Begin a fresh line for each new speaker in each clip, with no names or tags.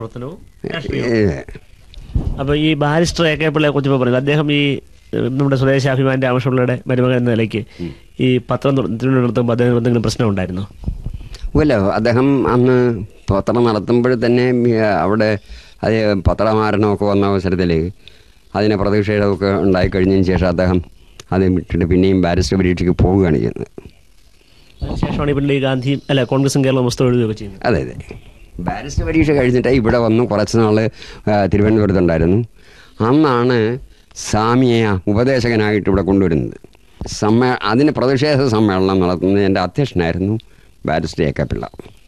പ്രവർത്തനവും രാഷ്ട്രീയവും
ഏ,
അപ്പോൾ ഈ ബാരിസ്റ്റർ എ കെ പിള്ളയെ കുറിച്ച് ഇപ്പോൾ പറയുന്നത് അദ്ദേഹം ഈ ഏഹ്, നമ്മുടെ സ്വദേശാഭിമാന്റെ ആവശ്യമുള്ളയുടെ മരുമകൻ എന്ന നിലയ്ക്ക് ഈ പത്രം തു- നടത്തുമ്പോൾ അദ്ദേഹം എന്തെങ്കിലും പ്രശ്നം ഉണ്ടായിരുന്നോ
ഇല്ല അദ്ദേഹം അന്ന് പത്രം നടത്തുമ്പോൾ തന്നെ ഈ അവിടെ അത് പത്രമാരണമൊക്കെ വന്ന അവസരത്തിൽ അതിനെ പ്രതിഷേധമൊക്കെ ഉണ്ടായിക്കഴിഞ്ഞതിന് ശേഷം അദ്ദേഹം അത് വിട്ടിട്ട് പിന്നെയും ബാരിസ്റ്റർ പരീക്ഷയ്ക്ക് പോവുകയാണ് ചെയ്യുന്നത്
അതിനുശേഷമാണ് ഈ പിന്നെ ഈ ഗാന്ധിയും അല്ല കോൺഗ്രസും കേരള പുസ്തകം എഴുതുകയൊക്കെ ചെയ്യുന്നത്
അതെ അതെ ബാരിസ്റ്റർ പരീക്ഷ കഴിഞ്ഞിട്ട് ഇവിടെ വന്നു കുറച്ച് നാൾ തിരുവനന്തപുരത്തുണ്ടായിരുന്നു അന്നാണ് സ്വാമിയെ ഉപദേശകനായിട്ട് ഇവിടെ കൊണ്ടുവരുന്നത് സമ്മേ അതിന് പ്രതിഷേധ സമ്മേളനം നടത്തുന്നത് എൻ്റെ അധ്യക്ഷനായിരുന്നു ബാരിസ്റ്റർ എ കെ പിള്ള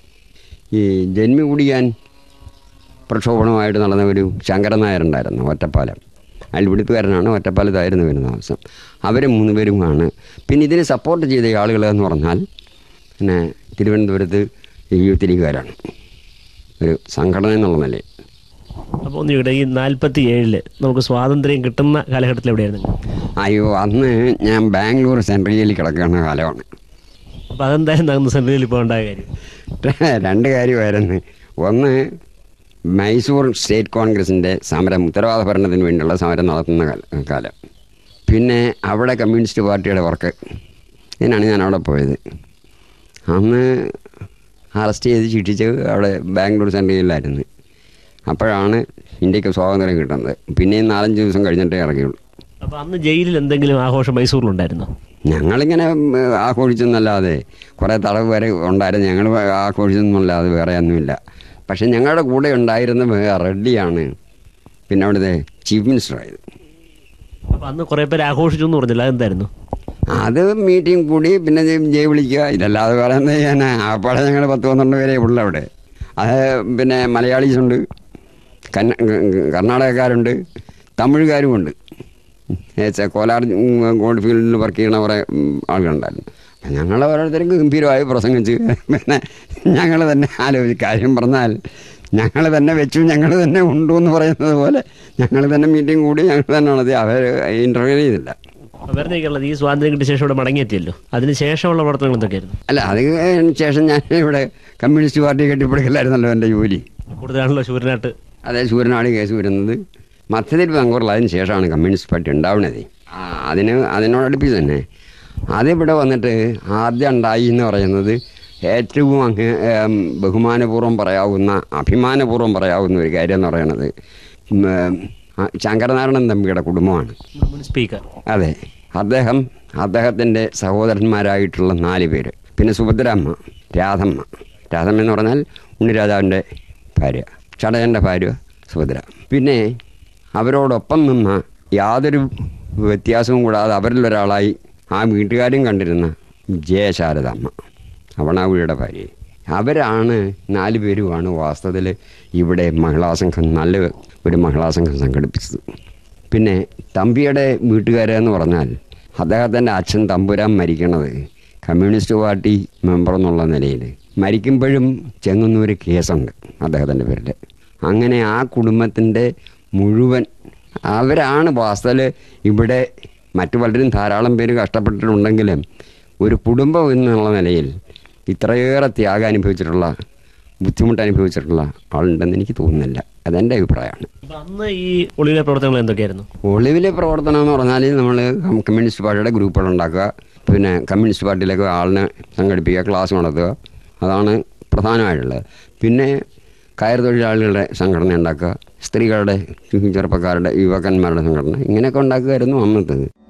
ഈ ജന്മി കുടിയാൻ പ്രക്ഷോഭണമായിട്ട് നടന്ന ഒരു ശങ്കരൻ നായരുണ്ടായിരുന്നു ഒറ്റപ്പാലം അയൽപിടുത്തുകാരനാണ് ഒറ്റപ്പാലത്തായിരുന്നു വരുന്ന ദിവസം അവർ മൂന്ന് പേരുമാണ് പിന്നെ ഇതിന് സപ്പോർട്ട് ചെയ്ത ആളുകൾ എന്ന് പറഞ്ഞാൽ പിന്നെ തിരുവനന്തപുരത്ത് യൂത്ത് ലീഗുകാരാണ് ഒരു സംഘടന എന്നുള്ള നിലയിൽ
അപ്പോൾ ഒന്ന് ഇവിടെ ഈ നാൽപ്പത്തി ഏഴില് നമുക്ക് സ്വാതന്ത്ര്യം കിട്ടുന്ന കാലഘട്ടത്തിൽ എവിടെയായിരുന്നു
അയ്യോ അന്ന് ഞാൻ ബാംഗ്ലൂർ സെൻട്രൽ ജയിലിൽ കിടക്കുന്ന കാലമാണ്
അപ്പോൾ അതെന്തായിരുന്നു അന്ന് സെൻട്രലിൽ ഇപ്പോൾ ഉണ്ടായ കാര്യം
രണ്ട് കാര്യമായിരുന്നു ഒന്ന് മൈസൂർ സ്റ്റേറ്റ് കോൺഗ്രസിൻ്റെ സമരം ഉത്തരവാദ ഭരണത്തിന് വേണ്ടിയുള്ള സമരം നടത്തുന്ന കാല- കാലം പിന്നെ അവിടെ കമ്മ്യൂണിസ്റ്റ് പാർട്ടിയുടെ വർക്ക് ഇതിനാണ് ഞാൻ അവിടെ പോയത് അന്ന് അറസ്റ്റ് ചെയ്ത് ശിക്ഷിച്ച് അവിടെ ബാംഗ്ലൂർ സെൻട്രലിലായിരുന്നു അപ്പോഴാണ് ഇന്ത്യക്ക് സ്വാതന്ത്ര്യം കിട്ടുന്നത് പിന്നെയും നാലഞ്ച് ദിവസം കഴിഞ്ഞിട്ടേ ഇറങ്ങിയുള്ളൂ
അപ്പോൾ അന്ന് ജയിലിൽ എന്തെങ്കിലും ആഘോഷം മൈസൂരിലുണ്ടായിരുന്നോ
ഞങ്ങളിങ്ങനെ ഉം, ആഘോഷിച്ചെന്നല്ലാതെ കുറേ തടവ് വരെ ഉണ്ടായിരുന്നു ഞങ്ങൾ ആഘോഷിച്ചെന്നല്ലാതെ വേറെ ഒന്നുമില്ല പക്ഷെ ഞങ്ങളുടെ കൂടെ ഉണ്ടായിരുന്ന വേ- റെഡ്ഡിയാണ് പിന്നെ അവിടുത്തെ ചീഫ് മിനിസ്റ്റർ ആയത്
അപ്പോൾ അന്ന് കുറേ പേര് ആഘോഷിച്ചു എന്ന് പറഞ്ഞില്ല അതെന്തായിരുന്നു
അത് മീറ്റിംഗ് കൂടി പിന്നെ ജയ് ജയ് വിളിക്കുക ഇതല്ലാതെ വേറെ എന്താ ചെയ്യാനാ ആപ്പാടെ ഞങ്ങൾ പത്ത് പന്ത്രണ്ട് പേരെ ഉള്ളു അവിടെ അത് പിന്നെ മലയാളീസ് ഉണ്ട് കന്ന കർണാടകക്കാരുണ്ട് തമിഴുകാരുമുണ്ട് ഏച്ച കോലാർ ഗോൾഡ് ഫീൽഡിൽ വർക്ക് ചെയ്യണ കുറേ ഉം, ആളുകളുണ്ടായിരുന്നു അപ്പം ഞങ്ങൾ ഓരോരുത്തർക്ക് ഗംഭീരമായി പ്രസംഗിച്ച് പിന്നെ ഞങ്ങൾ തന്നെ ആലോചിച്ച് കാര്യം പറഞ്ഞാൽ ഞങ്ങൾ തന്നെ വെച്ചു ഞങ്ങൾ തന്നെ ഉണ്ടു എന്ന് പറയുന്നത് പോലെ ഞങ്ങൾ തന്നെ മീറ്റിംഗ് കൂടി ഞങ്ങൾ തന്നെ നടത്തി അവർ ഇൻ്റർവ്യൂ ചെയ്തില്ല
വെറുതെ കേരളത്തിൽ ഈ സ്വാതന്ത്ര്യം കിട്ടിയ ശേഷം ഇവിടെ മടങ്ങിയെത്തിയല്ലോ അതിന് ശേഷമുള്ള പ്രവർത്തനങ്ങൾ എന്തൊക്കെയായിരുന്നു
അല്ല അതിന് ശേഷം ഞാൻ ഇവിടെ കമ്മ്യൂണിസ്റ്റ് പാർട്ടി കെട്ടിപ്പിടിക്കലായിരുന്നല്ലോ എൻ്റെ ജോലി
കൂടുതലാണല്ലോ ശൂരനാട്ട്
അതേ സൂര്യനാട് കേസ് വരുന്നത് മധ്യത്തിൽ പങ്കുള്ള അതിന് ശേഷമാണ് കമ്മ്യൂണിസ്റ്റ് പാർട്ടി ഉണ്ടാവുന്നത് ആ, അതിന് അതിനോടടുപ്പിച്ച് തന്നെ അതിവിടെ വന്നിട്ട് ആദ്യം ഉണ്ടായി എന്ന് പറയുന്നത് ഏറ്റവും അങ്ങ് ഏം, ബഹുമാനപൂർവ്വം പറയാവുന്ന അഭിമാനപൂർവ്വം പറയാവുന്ന ഒരു കാര്യം എന്ന് പറയുന്നത് ഉം, ഏം, ആ, ശങ്കരനാരായണൻ തമ്പിയുടെ കുടുംബമാണ്
മുൻ സ്പീക്കർ
അതെ അദ്ദേഹം അദ്ദേഹത്തിൻ്റെ സഹോദരന്മാരായിട്ടുള്ള നാല് പേര് പിന്നെ സുഭദ്രാമ്മ രാധമ്മ രാധമ്മ എന്ന് പറഞ്ഞാൽ ഉണ്ണിരാജാവിൻ്റെ ഭാര്യ ചടയൻ്റെ ഭാര്യ സുഭദ്ര പിന്നെ അവരോടൊപ്പം നിന്ന യാതൊരു വ്യത്യാസവും കൂടാതെ അവരിലൊരാളായി ആ വീട്ടുകാരും കണ്ടിരുന്ന ജയശാരദാമ്മ അവണാവുഴിയുടെ ഭാര്യ അവരാണ് നാല് പേരുമാണ് വാസ്തവത്തിൽ ഇവിടെ മഹിളാസംഘം നല്ല ഒരു മഹിളാസംഘം സംഘടിപ്പിച്ചത് പിന്നെ തമ്പിയുടെ വീട്ടുകാരെന്ന് പറഞ്ഞാൽ അദ്ദേഹത്തിൻ്റെ അച്ഛൻ തമ്പുരാൻ മരിക്കണത് കമ്മ്യൂണിസ്റ്റ് പാർട്ടി മെമ്പർ എന്നുള്ള നിലയിൽ മരിക്കുമ്പോഴും ചെങ്ങന്നൂര് കേസുണ്ട് അദ്ദേഹത്തിൻ്റെ പേരിൽ അങ്ങനെ ആ കുടുംബത്തിൻ്റെ മുഴുവൻ അവരാണ് വാസ്തവത്തിൽ ഇവിടെ മറ്റു പലരും ധാരാളം പേര് കഷ്ടപ്പെട്ടിട്ടുണ്ടെങ്കിലും ഒരു കുടുംബം എന്നുള്ള നിലയിൽ ഇത്രയേറെ ത്യാഗം അനുഭവിച്ചിട്ടുള്ള ബുദ്ധിമുട്ട് അനുഭവിച്ചിട്ടുള്ള ആളുണ്ടെന്ന് എനിക്ക് തോന്നുന്നില്ല അതെൻ്റെ അഭിപ്രായമാണ്
അപ്പം അന്ന് ഈ ഒളിവിലെ പ്രവർത്തനങ്ങൾ എന്തൊക്കെയായിരുന്നു
ഒളിവിലെ പ്രവർത്തനം എന്ന് പറഞ്ഞാൽ നമ്മൾ കമ്മ്യൂണിസ്റ്റ് പാർട്ടിയുടെ ഗ്രൂപ്പുകൾ ഉണ്ടാക്കുക പിന്നെ കമ്മ്യൂണിസ്റ്റ് പാർട്ടിയിലേക്ക് ആളിനെ സംഘടിപ്പിക്കുക ക്ലാസ് നടത്തുക അതാണ് പ്രധാനമായിട്ടുള്ളത് പിന്നെ കയർ തൊഴിലാളികളുടെ സംഘടന ഉണ്ടാക്കുക സ്ത്രീകളുടെ ചെറുപ്പക്കാരുടെ യുവക്കന്മാരുടെ സംഘടന ഇങ്ങനെയൊക്കെ ഉണ്ടാക്കുകയായിരുന്നു അന്നത്തത്